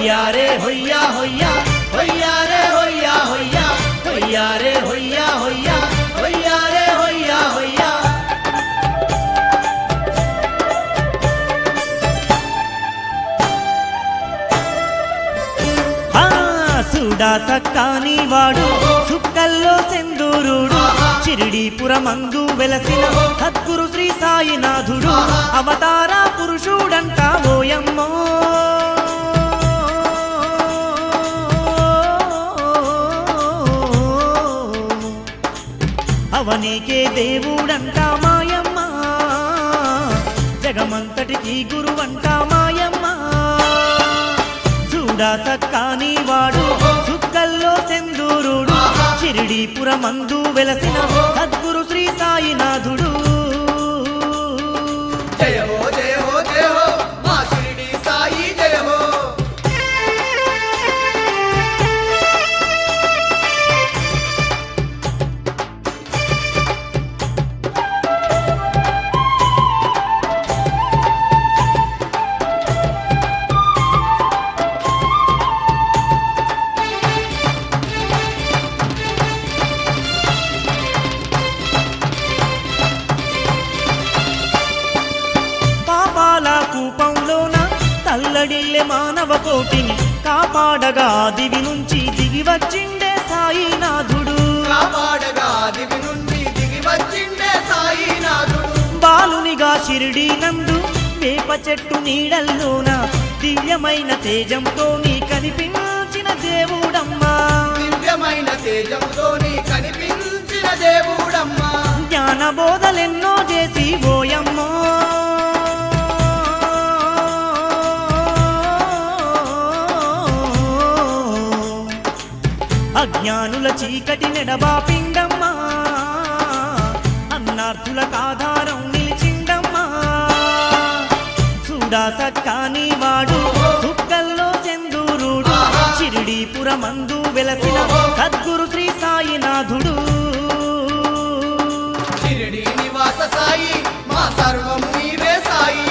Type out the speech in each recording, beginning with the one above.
హొయ్యారే హొయ్యా హొయ్యా హొయ్యారే హొయ్యా హొయ్యా హొయ్యారే హొయ్యా హొయ్యా హొయ్యారే హొయ్యా హొయ్యా ఆ సుడా సక్కాని వాడు సుక్కల్లో సెందూరుడు చిరిడీపురమందు వెలసిన సద్గురు శ్రీ సాయినాథుడు అవతార పురుషుడంట ఓయమ్మో అవనికే దేవుడంట మాయమ్మ జగమంతటికి గురువంట మాయమ్మ చూడా సక్కాని వాడు సుక్కల్లో సెందూరుడు చిరిడీపురమందు వెలసిన సద్గురు శ్రీ సాయినాథుడు జయ హో జయ హో జయ హో మా షిరిడి సాయి జయ హో పాపాల కూపంలోన తల్లడిల్లే మానవ కోటిని కాపాడగా దివి నుంచి దిగి వచ్చిండే సాయినాథుడు కాపాడగా దివి నుండి దిగి వచ్చిండే సాయినాథుడు బాలునిగా షిరిడి నందు వేప చెట్టు నీడల్లోన దివ్యమైన తేజంతో నీ కనిపించిన దేవుడమ్మా దివ్యమైన తేజంతో నీ కనిపించిన దేవుడమ్మా జ్ఞాన బోధలెన్నో చేసి ఓయమ్మో అజ్ఞానుల చీకటి నెడబాపిండమ్మా అన్నార్థులకు ఆధారం నిలిచిండమ్మా చూడా సక్కాని వాడు సుక్కల్లో చందూరుడు చిరిడీపురమందు వెలసిన సద్గురు శ్రీ సాయినాథుడు షిరిడి నివాస సాయి మా సర్వం నీవే సాయి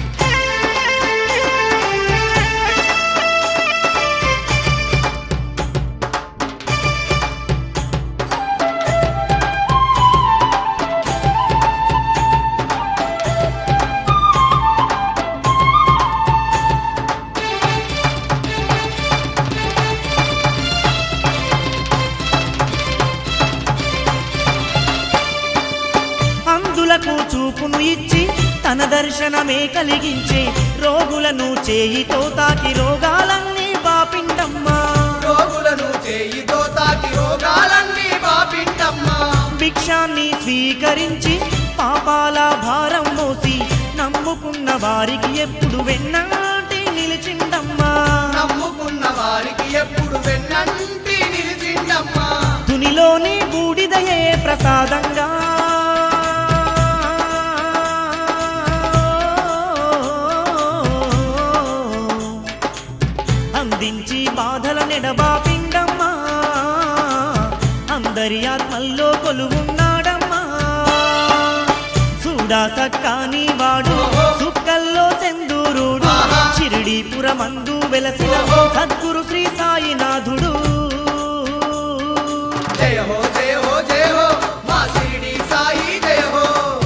అందులకు చూపును ఇచ్చి తన దర్శనమే కలిగించే రోగులను చేయితో తాకి రోగాలన్నీ బాపిండమ్మా రోగులను చేయితో తాకి రోగాలన్నీ బాపిండమ్మా భిక్షాన్ని స్వీకరించి పాపాల భారం మోసి నమ్ముకున్న వారికి ఎప్పుడు వెన్నాటి నిలిచిండమ్మా నమ్ముకున్న వారికి ఎప్పుడు వెన్నంటి నిలిచిండమ్మా తునిలోని బూడిదయే ప్రసాదంగా అందించి బాధల నెడబాపిండమ్మా అందరి ఆత్మల్లో కొలువున్నాడమ్మా చూడా సక్కాని వాడు సుక్కల్లో సెందూరుడు చిరిడీపురమందు వెలసిన సద్గురు శ్రీ సాయినాథుడు జయ హో జయ హో జయ హో మా షిరిడి సాయి జయ హో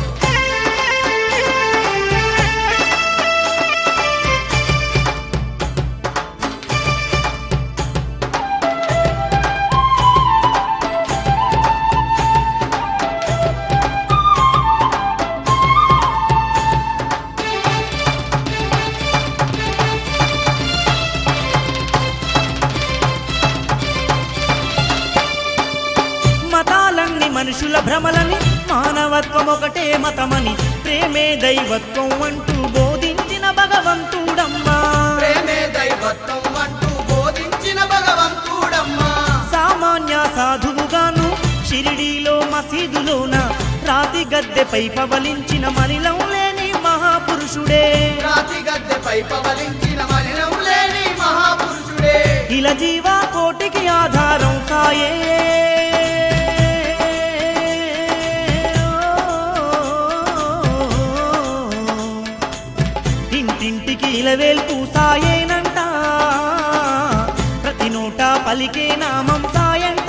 మతాలన్నీ మనుషుల భ్రమలని మానవత్వం ఒకటే మతమని ప్రేమే దైవత్వం అంటూ బోధించిన భగవంతుడమ్మా ప్రేమే దైవత్వం అంటూ బోధించిన భగవంతుడమ్మా సామాన్య సాధువుగాను షిరిడీలో మసీదులోన రాతి గద్దెపై పవలించిన మలిలం లేని మహాపురుషుడే రాతి గద్దెపై పవలించిన మలినం లేని మహాపురుషుడే ఇలా జీవా కోటికి ఆధారం సాయే ఇంటింటికి ఇలవేల్పు సాయేనంట పలికే నామం సాయంట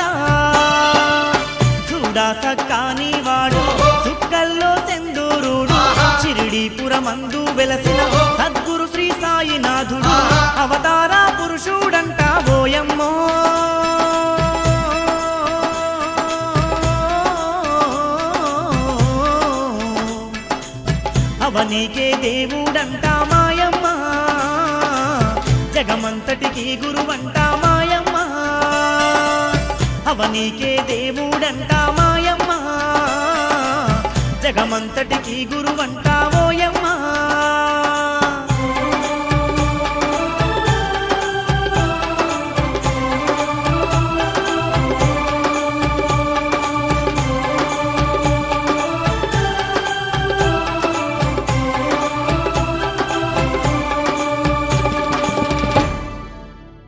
చూడా సక్కాని వాడు సుక్కల్లో సెందూరుడు చిరిడీపురమందు వెలసిన సద్గురు శ్రీ సాయినాథుడు అవతార పురుషుడంట ఓయమ్మో అవనీకే దేవుడంట మాయమ్మ జగమంతటికి గురువంట మాయమ్మ అవనీకే దేవుడంట మాయమ్మ జగమంతటికి గురువంట ఓయమ్మ